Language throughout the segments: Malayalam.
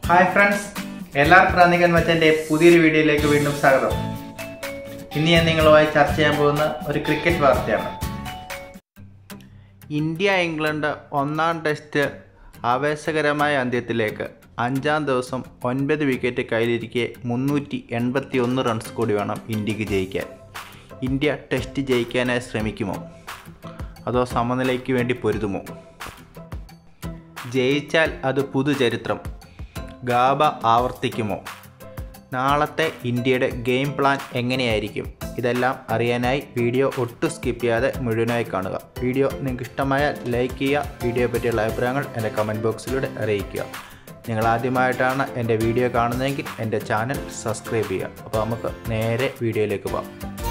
ഹായ് ഫ്രണ്ട്സ് എല്ലാവർക്കും റാന്നികൻ മച്ചൻ്റെ പുതിയൊരു വീഡിയോയിലേക്ക് വീണ്ടും സ്വാഗതം ഇന്ന് ഞാൻ നിങ്ങളുമായി ചർച്ച ചെയ്യാൻ പോകുന്ന ഒരു ക്രിക്കറ്റ് വാർത്തയാണ് ഇന്ത്യ ഇംഗ്ലണ്ട് ഒന്നാം ടെസ്റ്റ് ആവേശകരമായ അന്ത്യത്തിലേക്ക് അഞ്ചാം ദിവസം ഒൻപത് വിക്കറ്റ് കയ്യിലിരിക്കെ മുന്നൂറ്റി എൺപത്തി ഒന്ന് റൺസ് കൂടി വേണം ഇന്ത്യക്ക് ജയിക്കാൻ ഇന്ത്യ ടെസ്റ്റ് ജയിക്കാനായി ശ്രമിക്കുമോ അതോ സമനിലയ്ക്ക് വേണ്ടി പൊരുതുമോ ജയിച്ചാൽ അത് പുതുചരിത്രം ഗാബ ആവർത്തിക്കുമോ നാളത്തെ ഇന്ത്യയുടെ ഗെയിം പ്ലാൻ എങ്ങനെയായിരിക്കും ഇതെല്ലാം അറിയാനായി വീഡിയോ ഒട്ടും സ്കിപ്പ് ചെയ്യാതെ മുഴുവനായി കാണുക വീഡിയോ നിങ്ങൾക്ക് ഇഷ്ടമായാൽ ലൈക്ക് ചെയ്യുക വീഡിയോയെ പറ്റിയുള്ള അഭിപ്രായങ്ങൾ എൻ്റെ കമൻറ്റ് ബോക്സിലൂടെ അറിയിക്കുക നിങ്ങൾ ആദ്യമായിട്ടാണ് എൻ്റെ വീഡിയോ കാണുന്നതെങ്കിൽ എൻ്റെ ചാനൽ സബ്സ്ക്രൈബ് ചെയ്യുക അപ്പോൾ നമുക്ക് നേരെ വീഡിയോയിലേക്ക് പോകാം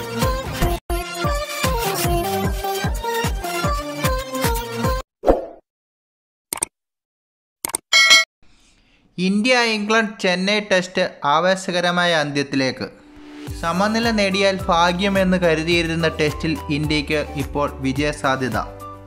ഇന്ത്യ ഇംഗ്ലണ്ട് ചെന്നൈ ടെസ്റ്റ് ആവേശകരമായ അന്ത്യത്തിലേക്ക് സമനില നേടിയാൽ ഭാഗ്യമെന്ന് കരുതിയിരുന്ന ടെസ്റ്റിൽ ഇന്ത്യക്ക് ഇപ്പോൾ വിജയസാധ്യത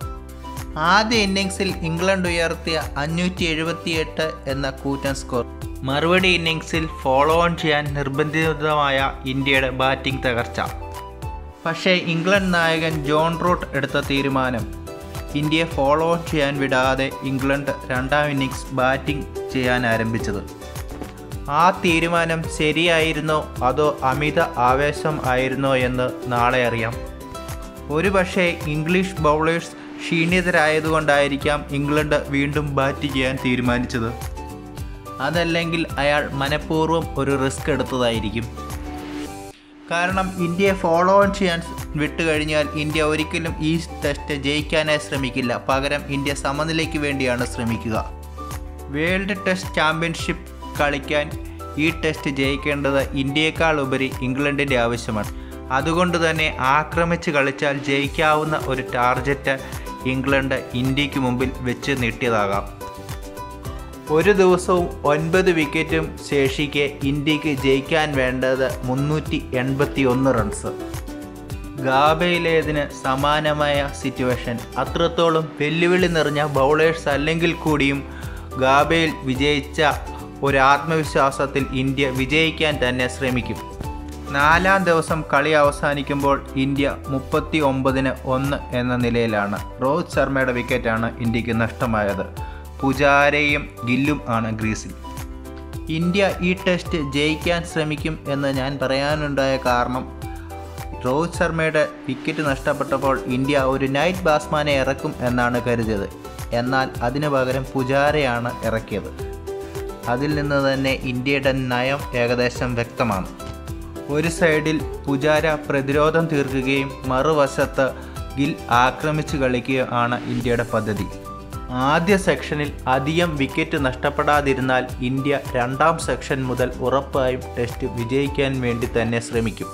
ആദ്യ ഇന്നിങ്സിൽ ഇംഗ്ലണ്ട് ഉയർത്തിയ അഞ്ഞൂറ്റി എഴുപത്തിയെട്ട് എന്ന കൂറ്റൻ സ്കോർ മറുപടി ഇന്നിങ്സിൽ ഫോളോ ഓൺ ചെയ്യാൻ നിർബന്ധിതമായ ഇന്ത്യയുടെ ബാറ്റിംഗ് തകർച്ച പക്ഷേ ഇംഗ്ലണ്ട് നായകൻ ജോൺ റൂട്ട് എടുത്ത തീരുമാനം ഇന്ത്യയെ ഫോളോ ഓൺ ചെയ്യാൻ വിടാതെ ഇംഗ്ലണ്ട് രണ്ടാം ഇന്നിങ്സ് ബാറ്റിംഗ് ചെയ്യാൻ ആരംഭിച്ചത് ആ തീരുമാനം ശരിയായിരുന്നോ അതോ അമിത ആവേശം ആയിരുന്നോ എന്ന് നാളെ അറിയാം ഒരുപക്ഷെ ഇംഗ്ലീഷ് ബൗളേഴ്സ് ക്ഷീണിതരായതുകൊണ്ടായിരിക്കാം ഇംഗ്ലണ്ട് വീണ്ടും ബാറ്റ് ചെയ്യാൻ തീരുമാനിച്ചത് അതല്ലെങ്കിൽ അയാൾ മനഃപൂർവ്വം ഒരു റിസ്ക് എടുത്തതായിരിക്കും കാരണം ഇന്ത്യയെ ഫോളോ ഓൺ ചെയ്യാൻ വിട്ടുകഴിഞ്ഞാൽ ഇന്ത്യ ഒരിക്കലും ഈ ടെസ്റ്റ് ജയിക്കാനായി ശ്രമിക്കില്ല പകരം ഇന്ത്യ സമനിലയ്ക്ക് വേണ്ടിയാണ് ശ്രമിക്കുക വേൾഡ് ടെസ്റ്റ് ചാമ്പ്യൻഷിപ്പ് കളിക്കാൻ ഈ ടെസ്റ്റ് ജയിക്കേണ്ടത് ഇന്ത്യയേക്കാൾ ഉപരി ഇംഗ്ലണ്ടിൻ്റെ ആവശ്യമാണ് അതുകൊണ്ട് തന്നെ ആക്രമിച്ച് കളിച്ചാൽ ജയിക്കാവുന്ന ഒരു ടാർഗറ്റ് ഇംഗ്ലണ്ട് ഇന്ത്യക്ക് മുമ്പിൽ വെച്ച് നീട്ടിയതാകാം ഒരു ദിവസവും ഒൻപത് വിക്കറ്റും ശേഷിക്കെ ഇന്ത്യക്ക് ജയിക്കാൻ വേണ്ടത് മുന്നൂറ്റി എൺപത്തി ഒന്ന് റൺസ് ഗാബയിലേതിന് സമാനമായ സിറ്റുവേഷൻ അത്രത്തോളം വെല്ലുവിളി നിറഞ്ഞ ബൗളേഴ്സ് അല്ലെങ്കിൽ കൂടിയും ഗാബയിൽ വിജയിച്ച ഒരു ആത്മവിശ്വാസത്തിൽ ഇന്ത്യ വിജയിക്കാൻ തന്നെ ശ്രമിക്കും നാലാം ദിവസം കളി അവസാനിക്കുമ്പോൾ ഇന്ത്യ മുപ്പത്തി ഒമ്പതിന് ഒന്ന് എന്ന നിലയിലാണ് രോഹിത് ശർമ്മയുടെ വിക്കറ്റാണ് ഇന്ത്യക്ക് നഷ്ടമായത് പുജാരയും ഗില്ലും ആണ് ഗ്രീസിൽ ഇന്ത്യ ഈ ടെസ്റ്റ് ജയിക്കാൻ ശ്രമിക്കും എന്ന് ഞാൻ പറയാനുണ്ടായ കാരണം രോഹിത് ശർമ്മയുടെ വിക്കറ്റ് നഷ്ടപ്പെട്ടപ്പോൾ ഇന്ത്യ ഒരു നൈറ്റ് ബാറ്റ്സ്മാനെ ഇറക്കും എന്നാണ് കരുതിയത് എന്നാൽ അതിനു പകരം പുജാരയാണ് ഇറക്കിയത് അതിൽ നിന്ന് തന്നെ ഇന്ത്യയുടെ നയം ഏകദേശം വ്യക്തമാണ് ഒരു സൈഡിൽ പുജാര പ്രതിരോധം തീർക്കുകയും മറുവശത്ത് ഗിൽ ആക്രമിച്ചു കളിക്കുകയും ആണ് ഇന്ത്യയുടെ പദ്ധതി ആദ്യ സെക്ഷനിൽ അധികം വിക്കറ്റ് നഷ്ടപ്പെടാതിരുന്നാൽ ഇന്ത്യ രണ്ടാം സെക്ഷൻ മുതൽ ഉറപ്പായും ടെസ്റ്റ് വിജയിക്കാൻ വേണ്ടി തന്നെ ശ്രമിക്കും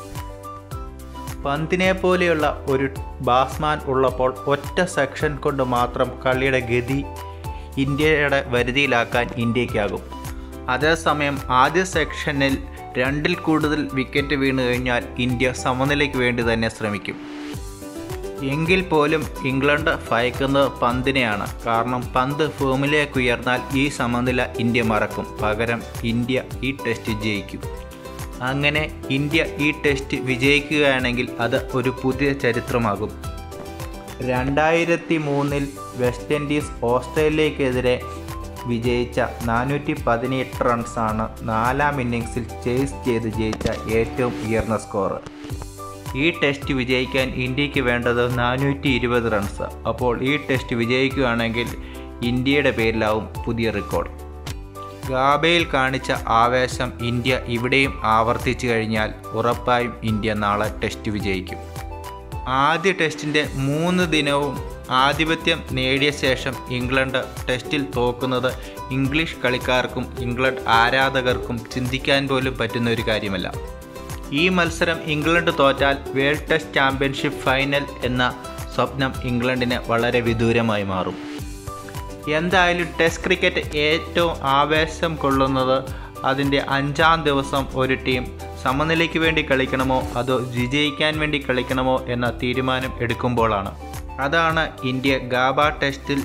പന്തിനെ പോലെയുള്ള ഒരു ബാറ്റ്സ്മാൻ ഉള്ളപ്പോൾ ഒറ്റ സെക്ഷൻ കൊണ്ട് മാത്രം കളിയുടെ ഗതി ഇന്ത്യയുടെ വരുതിയിലാക്കാൻ ഇന്ത്യക്കാകും അതേസമയം ആദ്യ സെക്ഷനിൽ രണ്ടിൽ കൂടുതൽ വിക്കറ്റ് വീണു കഴിഞ്ഞാൽ ഇന്ത്യ സമനിലയ്ക്ക് വേണ്ടി തന്നെ ശ്രമിക്കും എങ്കിൽ പോലും ഇംഗ്ലണ്ട് ഭയക്കുന്നത് പന്തിനെയാണ് കാരണം പന്ത് ഫോമിലേക്ക് ഉയർന്നാൽ ഈ സമനില ഇന്ത്യ മറക്കും പകരം ഇന്ത്യ ഈ ടെസ്റ്റ് ജയിക്കും അങ്ങനെ ഇന്ത്യ ഈ ടെസ്റ്റ് വിജയിക്കുകയാണെങ്കിൽ അത് ഒരു പുതിയ ചരിത്രമാകും രണ്ടായിരത്തി മൂന്നിൽ വെസ്റ്റ് ഇൻഡീസ് ഓസ്ട്രേലിയക്കെതിരെ വിജയിച്ച നാനൂറ്റി പതിനെട്ട് റൺസാണ് നാലാം ഇന്നിങ്സിൽ ചേസ് ചെയ്ത് ജയിച്ച ഏറ്റവും ഉയർന്ന സ്കോർ ഈ ടെസ്റ്റ് വിജയിക്കാൻ ഇന്ത്യക്ക് വേണ്ടത് നാനൂറ്റി ഇരുപത് റൺസ് അപ്പോൾ ഈ ടെസ്റ്റ് വിജയിക്കുകയാണെങ്കിൽ ഇന്ത്യയുടെ പേരിലാവും പുതിയ റെക്കോർഡ് ഗാബയിൽ കാണിച്ച ആവേശം ഇന്ത്യ ഇവിടെയും ആവർത്തിച്ചു കഴിഞ്ഞാൽ ഉറപ്പായും ഇന്ത്യ നാളെ ടെസ്റ്റ് വിജയിക്കും ആദ്യ ടെസ്റ്റിൻ്റെ മൂന്ന് ദിനവും ആധിപത്യം നേടിയ ശേഷം ഇംഗ്ലണ്ട് ടെസ്റ്റിൽ തോക്കുന്നത് ഇംഗ്ലീഷ് കളിക്കാർക്കും ഇംഗ്ലണ്ട് ആരാധകർക്കും ചിന്തിക്കാൻ പോലും പറ്റുന്ന ഒരു കാര്യമല്ല ഈ മത്സരം ഇംഗ്ലണ്ട് തോറ്റാൽ വേൾഡ് ടെസ്റ്റ് ചാമ്പ്യൻഷിപ്പ് ഫൈനൽ എന്ന സ്വപ്നം ഇംഗ്ലണ്ടിന് വളരെ വിദൂരമായി മാറും എന്തായാലും ടെസ്റ്റ് ക്രിക്കറ്റ് ഏറ്റവും ആവേശം കൊള്ളുന്നത് അതിൻ്റെ അഞ്ചാം ദിവസം ഒരു ടീം സമനിലയ്ക്ക് വേണ്ടി കളിക്കണമോ അതോ വിജയിക്കാൻ വേണ്ടി കളിക്കണമോ എന്ന തീരുമാനം എടുക്കുമ്പോഴാണ് അതാണ് ഇന്ത്യ ഗാബ ടെസ്റ്റിൽ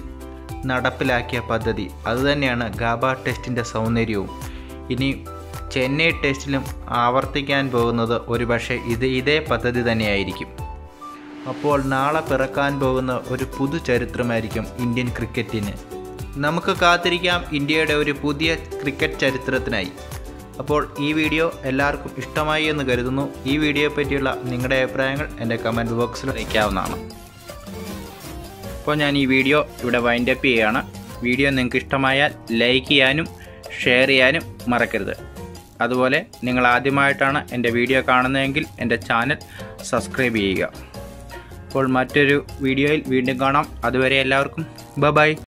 നടപ്പിലാക്കിയ പദ്ധതി അതുതന്നെയാണ് ഗാബ ടെസ്റ്റിൻ്റെ സൗന്ദര്യവും ഇനി ചെന്നൈ ടെസ്റ്റിലും ആവർത്തിക്കാൻ പോകുന്നത് ഒരുപക്ഷെ ഇത് ഇതേ പദ്ധതി തന്നെയായിരിക്കും അപ്പോൾ നാളെ പിറക്കാൻ പോകുന്ന ഒരു പുതു ചരിത്രമായിരിക്കും ഇന്ത്യൻ ക്രിക്കറ്റിന് നമുക്ക് കാത്തിരിക്കാം ഇന്ത്യയുടെ ഒരു പുതിയ ക്രിക്കറ്റ് ചരിത്രത്തിനായി അപ്പോൾ ഈ വീഡിയോ എല്ലാവർക്കും ഇഷ്ടമായി എന്ന് കരുതുന്നു ഈ വീഡിയോയെ പറ്റിയുള്ള നിങ്ങളുടെ അഭിപ്രായങ്ങൾ എൻ്റെ കമൻറ്റ് ബോക്സിൽ അറിയിക്കാവുന്നതാണ് അപ്പോൾ ഞാൻ ഈ വീഡിയോ ഇവിടെ വൈൻഡപ്പ് ചെയ്യുകയാണ് വീഡിയോ നിങ്ങൾക്ക് ഇഷ്ടമായാൽ ലൈക്ക് ചെയ്യാനും ഷെയർ ചെയ്യാനും മറക്കരുത് അതുപോലെ നിങ്ങൾ ആദ്യമായിട്ടാണ് എൻ്റെ വീഡിയോ കാണുന്നതെങ്കിൽ എൻ്റെ ചാനൽ സബ്സ്ക്രൈബ് ചെയ്യുക അപ്പോൾ മറ്റൊരു വീഡിയോയിൽ വീണ്ടും കാണാം അതുവരെ എല്ലാവർക്കും ബ ബൈ